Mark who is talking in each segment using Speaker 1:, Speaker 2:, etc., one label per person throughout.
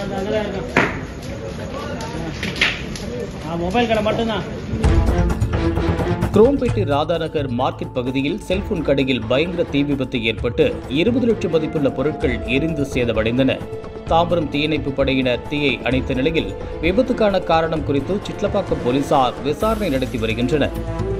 Speaker 1: அங்கே தான் இருக்கும் ஆ மொபைல் கடை மட்டும்தான்
Speaker 2: குரோம்பேட்டை ராதாநகர் மார்க்கெட் பகுதியில் செல்போன் கடையில் பயங்கர தீ விபத்து ஏற்பட்டு இருபது லட்சம் மதிப்புள்ள பொருட்கள் எரிந்து சேதமடைந்தன தாம்பரம் தீயணைப்பு படையினர் தீயை அணைத்த நிலையில் விபத்துக்கான காரணம் குறித்து சிட்லப்பாக்கம் போலீசார் விசாரணை நடத்தி வருகின்றனர்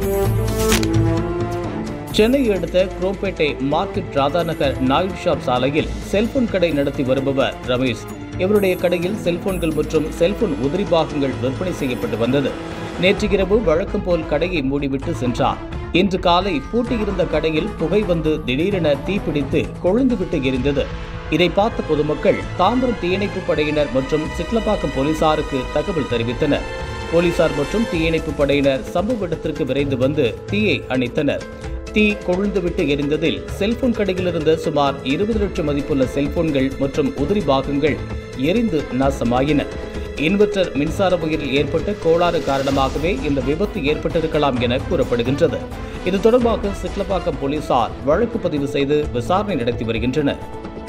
Speaker 2: சென்னையை அடுத்த குரோம்பேட்டை மார்க்கெட் ராதாநகர் நாயுடு ஷாப் சாலையில் செல்போன் கடை நடத்தி வருபவர் ரமேஷ் இவருடைய கடையில் செல்போன்கள் மற்றும் செல்போன் உதிரி பாகங்கள் விற்பனை செய்யப்பட்டு வந்தது நேற்று இரவு வழக்கம் போல் கடையை மூடிவிட்டு சென்றார் இன்று காலை பூட்டியிருந்த கடையில் புகை வந்து திடீரென தீப்பிடித்து கொழுந்துவிட்டு எரிந்தது இதை பார்த்த பொதுமக்கள் தாம்பரம் தீயணைப்பு படையினர் மற்றும் சிட்லப்பாக்கம் போலீசாருக்கு தகவல் தெரிவித்தனர் போலீசார் மற்றும் தீயணைப்பு படையினர் சம்பவ இடத்திற்கு விரைந்து வந்து தீயை அணைத்தனர் தீ கொழுந்துவிட்டு எரிந்ததில் செல்போன் கடையில் இருந்த சுமார் இருபது லட்சம் மதிப்புள்ள செல்போன்கள் மற்றும் உதிரி பாகங்கள் எரிந்து நாசமாயின இன்வெர்டர் மின்சார உயிரில் ஏற்பட்ட கோளாறு காரணமாகவே இந்த விபத்து ஏற்பட்டிருக்கலாம் என கூறப்படுகின்றது இது தொடர்பாக சிட்லப்பாக்கம் போலீசார் வழக்கு பதிவு செய்து விசாரணை நடத்தி வருகின்றனர்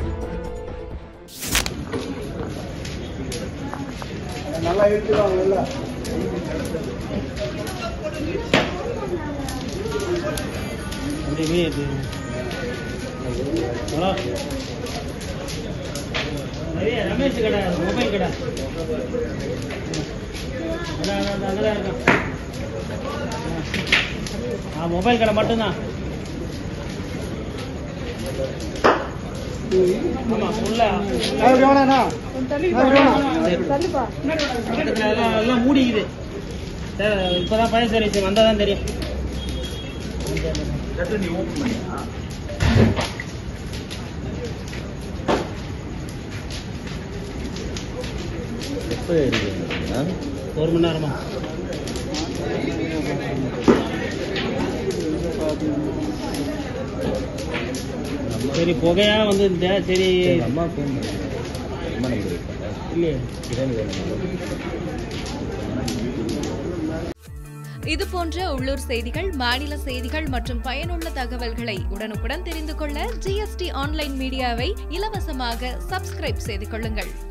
Speaker 3: நல்லா இருக்குதான் உள்ள
Speaker 1: அப்படி மீன் எடுத்து ஹலோ நிறைய ரமேஷ் கடை மொபைல் கடை அதான் அதான் அங்கே தான் இருக்கும் ஆ மொபைல் கடை மட்டும்தான் ஆமாம் ஃபுல்லாக
Speaker 3: அப்படி வேணாண்ணா அப்படி வேணாம்
Speaker 1: பக்கத்துல எல்லாம் எல்லாம் மூடிக்குது சார் இப்போதான் ஃபயர் சர்வீஸ் வந்தால் தான் தெரியும் ஒரு மணி நேரமா சரி புகையா வந்து இந்த சரி
Speaker 2: அம்மா ஃபோன் அம்மா நம்பர்
Speaker 1: இல்லையே
Speaker 4: இது போன்ற உள்ளூர் செய்திகள் மாநில செய்திகள் மற்றும் பயனுள்ள தகவல்களை உடனுக்குடன் தெரிந்து கொள்ள ஜிஎஸ்டி ஆன்லைன் மீடியாவை இலவசமாக சப்ஸ்கிரைப் செய்து கொள்ளுங்கள்